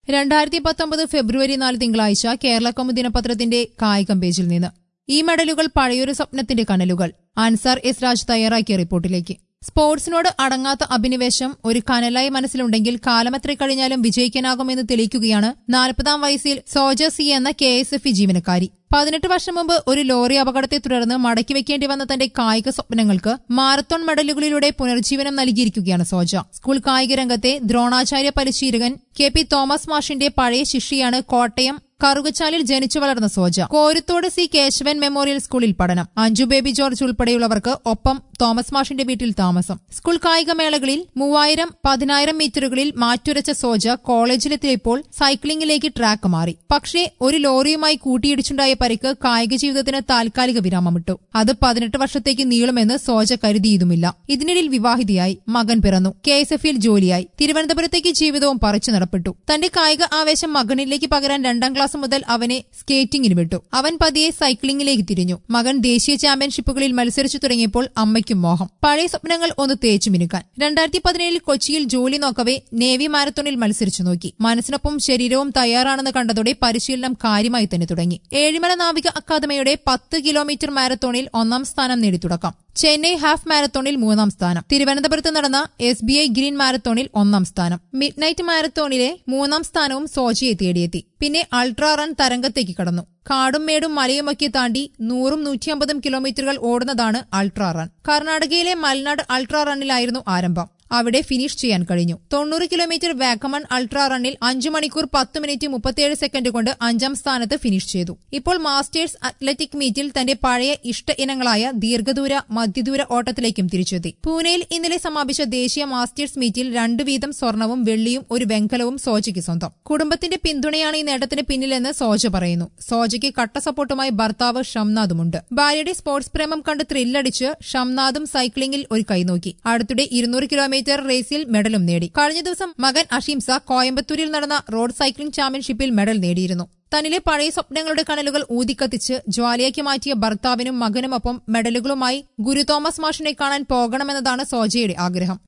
രണ്ടായിരത്തി പത്തൊമ്പത് ഫെബ്രുവരി നാല് തിങ്കളാഴ്ച കേരള കൗമുദി ദിനപത്രത്തിന്റെ കായികം പേജിൽ നിന്ന് ഈ മെഡലുകൾ പഴയൊരു സ്വപ്നത്തിന്റെ കനലുകൾ അൻസാർ എസ് രാജ് തയ്യാറാക്കിയ റിപ്പോർട്ടിലേക്ക് സ്പോർട്സിനോട് അടങ്ങാത്ത അഭിനിവേശം ഒരു കനലായി മനസ്സിലുണ്ടെങ്കിൽ കാലമെത്ര കഴിഞ്ഞാലും വിജയിക്കാനാകുമെന്ന് തെളിയിക്കുകയാണ് നാൽപ്പതാം വയസ്സിൽ സോജ സി എന്ന കെ എസ് എഫ് ജീവനക്കാരി പതിനെട്ട് വർഷം മുമ്പ് ഒരു ലോറി അപകടത്തെ തുടർന്ന് മടക്കി വെക്കേണ്ടി വന്ന തന്റെ കായിക സ്വപ്നങ്ങൾക്ക് മാരത്തോൺ മെഡലുകളിലൂടെ പുനർജീവനം നൽകിയിരിക്കുകയാണ് സോജ സ്കൂൾ കായിക രംഗത്തെ ദ്രോണാചാര്യ പരിശീലകൻ കെ പി തോമസ് മാഷിന്റെ പഴയ ശിഷ്യയാണ് കോട്ടയം കറുകച്ചാലിൽ ജനിച്ചു വളർന്ന സോജ കോരുത്തോട് സി കേശവൻ മെമ്മോറിയൽ സ്കൂളിൽ പഠനം അഞ്ജു ബേബി ജോർജ് ഉൾപ്പെടെയുള്ളവർക്ക് ഒപ്പം തോമസ് മാഷിന്റെ വീട്ടിൽ താമസം സ്കൂൾ കായികമേളകളിൽ മൂവായിരം പതിനായിരം മീറ്ററുകളിൽ മാറ്റുരച്ച സോജ കോളേജിലെത്തിയപ്പോൾ സൈക്ലിംഗിലേക്ക് ട്രാക്ക് മാറി പക്ഷേ ഒരു ലോറിയുമായി കൂട്ടിയിടിച്ചുണ്ടായ പരിക്ക് കായിക ജീവിതത്തിന് താൽക്കാലിക വിരാമമിട്ടു അത് പതിനെട്ട് വർഷത്തേക്ക് നീളുമെന്ന് സോജ കരുതിയതുമില്ല ഇതിനിടയിൽ വിവാഹിതയായി മകൻ പിറന്നു കെ എസ് എഫിൽ ജോലിയായി തിരുവനന്തപുരത്തേക്ക് ജീവിതവും പറിച്ചു നടപ്പെട്ടു തന്റെ കായിക ആവേശം മകനിലേക്ക് പകരാൻ രണ്ടാം ക്ലാസ് മുതൽ അവനെ സ്കേറ്റിംഗിന് വിട്ടു അവൻ പതിയെ സൈക്ലിംഗിലേക്ക് തിരിഞ്ഞു മകൻ ദേശീയ ചാമ്പ്യൻഷിപ്പുകളിൽ മത്സരിച്ചു തുടങ്ങിയപ്പോൾ അമ്മയ്ക്കും മോഹം പഴയ സ്വപ്നങ്ങൾ ഒന്ന് തേച്ചു മിനുക്കാൻ രണ്ടായിരത്തി പതിനേഴിൽ കൊച്ചിയിൽ ജോലി നോക്കവേ നേവി മാരത്തോണിൽ മത്സരിച്ചു നോക്കി മനസ്സിനൊപ്പം ശരീരവും തയ്യാറാണെന്ന് കണ്ടതോടെ പരിശീലനം കാര്യമായി തന്നെ തുടങ്ങി ഏഴിമല നാവിക അക്കാദമിയുടെ പത്ത് കിലോമീറ്റർ മാരത്തോണിൽ ഒന്നാം സ്ഥാനം നേടി തുടക്കം ചെന്നൈ ഹാഫ് മാരത്തോണിൽ മൂന്നാം സ്ഥാനം തിരുവനന്തപുരത്ത് നടന്ന എസ് ബി ഐ ഗ്രീൻ മാരത്തോണിൽ ഒന്നാം സ്ഥാനം മിഡ് നൈറ്റ് മാരത്തോണിലെ മൂന്നാം സ്ഥാനവും സോജിയെ തേടിയെത്തി പിന്നെ അൾട്രാ റൺ തരംഗത്തേക്ക് കടന്നു കാടും മേടും മലയുമൊക്കെ താണ്ടി നൂറും നൂറ്റിയമ്പതും കിലോമീറ്ററുകൾ ഓടുന്നതാണ് അൾട്രാ റൺ കർണാടകയിലെ മൽനാട് അൾട്രാ റണ്ണിലായിരുന്നു ആരംഭം അവിടെ ഫിനിഷ് ചെയ്യാൻ കഴിഞ്ഞു തൊണ്ണൂറ് കിലോമീറ്റർ വാഗമൺ അൾട്രാ റണ്ണിൽ അഞ്ചു മണിക്കൂർ പത്ത് മിനിറ്റ് മുപ്പത്തിയേഴ് സെക്കൻഡ് കൊണ്ട് അഞ്ചാം സ്ഥാനത്ത് ഫിനിഷ് ചെയ്തു ഇപ്പോൾ മാസ്റ്റേഴ്സ് അത്ലറ്റിക് മീറ്റിൽ തന്റെ പഴയ ഇഷ്ട ഇനങ്ങളായ ദീർഘദൂര മധ്യദൂര ഓട്ടത്തിലേക്കും തിരിച്ചെത്തി പൂനെയിൽ ഇന്നലെ സമാപിച്ച ദേശീയ മാസ്റ്റേഴ്സ് മീറ്റിൽ രണ്ടു വീതം സ്വർണവും വെള്ളിയും ഒരു വെങ്കലവും സോജയ്ക്ക് സ്വന്തം കുടുംബത്തിന്റെ പിന്തുണയാണ് ഈ നേട്ടത്തിന് പിന്നിലെന്ന് സോജ പറയുന്നു സോജയ്ക്ക് കട്ട സപ്പോർട്ടുമായി ഭർത്താവ് ഷംനാദുമുണ്ട് ഭാര്യയുടെ സ്പോർട്സ് പ്രേമം കണ്ട് ത്രില്ലടിച്ച് ഷംനാദും സൈക്ലിംഗിൽ ഒരു കൈനോക്കി അടുത്തിടെ ഇരുന്നൂറ് കിലോമീറ്റർ റേസിൽ മെഡലും നേടി കഴിഞ്ഞ ദിവസം മകൻ അഷീംസ കോയമ്പത്തൂരിൽ നടന്ന റോഡ് സൈക്ലിംഗ് ചാമ്പ്യൻഷിപ്പിൽ മെഡൽ നേടിയിരുന്നു തന്നിലെ പഴയ സ്വപ്നങ്ങളുടെ കനലുകൾ ഊതിക്കത്തിച്ച് ജ്വാലയാക്കി മാറ്റിയ ഭർത്താവിനും മകനുമൊപ്പം മെഡലുകളുമായി ഗുരു തോമസ് മാഷിനെ കാണാൻ പോകണമെന്നതാണ് സോജയുടെ ആഗ്രഹം